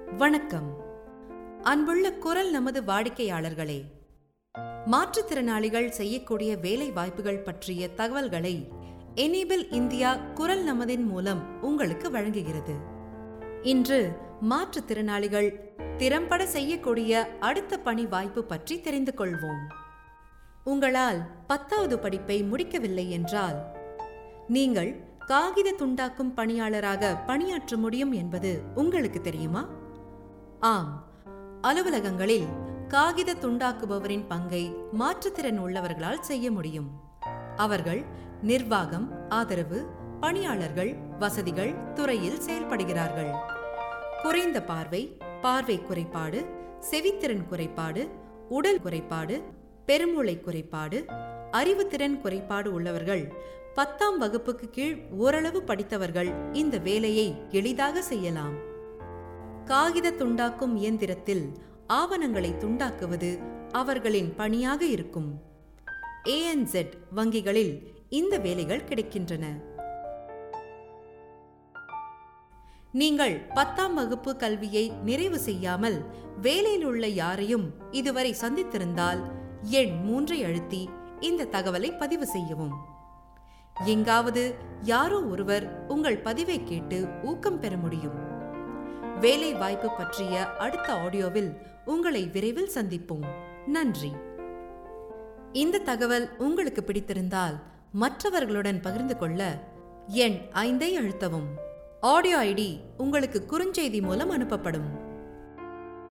வணக்கம் அன்புள்ள குரல் நமது வாடிக்கையாளர்களே மாற்றுத்திறனாளிகள் செய்யக்கூடிய வேலை வாய்ப்புகள் பற்றிய தகவல்களை எனேபிள் இந்தியா குரல் நமதின் மூலம் உங்களுக்கு வழங்குகிறது இன்று மாற்றுத்திறனாளிகள் திறம்பட செய்யக்கூடிய அடுத்த பணி வாய்ப்பு பற்றி தெரிந்து கொள்வோம் உங்களால் பத்தாவது படிப்பை முடிக்கவில்லை என்றால் நீங்கள் காகித துண்டாக்கும் பணியாளராக பணியாற்ற முடியும் என்பது உங்களுக்கு தெரியுமா ஆம் அலுவலகங்களில் காகித துண்டாக்குபவரின் பங்கை மாற்றுத்திறன் உள்ளவர்களால் செய்ய முடியும் அவர்கள் நிர்வாகம் ஆதரவு பணியாளர்கள் வசதிகள் துறையில் செயல்படுகிறார்கள் குறைந்த பார்வை பார்வை குறைபாடு செவித்திறன் குறைபாடு உடல் குறைபாடு பெருமூளை குறைபாடு அறிவுத்திறன் குறைபாடு உள்ளவர்கள் பத்தாம் வகுப்புக்கு கீழ் ஓரளவு படித்தவர்கள் இந்த வேலையை எளிதாக செய்யலாம் காகித துண்டாக்கும் இயந்திரத்தில் ஆவணங்களை துண்டாக்குவது அவர்களின் பணியாக இருக்கும் ஏஎன்செட் வங்கிகளில் இந்த வேலைகள் கிடைக்கின்றன நீங்கள் பத்தாம் வகுப்பு கல்வியை நிறைவு செய்யாமல் வேலையில் உள்ள யாரையும் இதுவரை சந்தித்திருந்தால் எண் மூன்றை அழுத்தி இந்த தகவலை பதிவு செய்யவும் எங்காவது யாரோ ஒருவர் உங்கள் பதிவை கேட்டு ஊக்கம் பெற முடியும் வேலை வாய்ப்பு பற்றிய அடுத்த ஆடியோவில் உங்களை விரைவில் சந்திப்போம் நன்றி இந்த தகவல் உங்களுக்கு பிடித்திருந்தால் மற்றவர்களுடன் பகிர்ந்து கொள்ள எண் ஐந்தை அழுத்தவும் ஆடியோ ஐடி உங்களுக்கு குறுஞ்செய்தி மூலம் அனுப்பப்படும்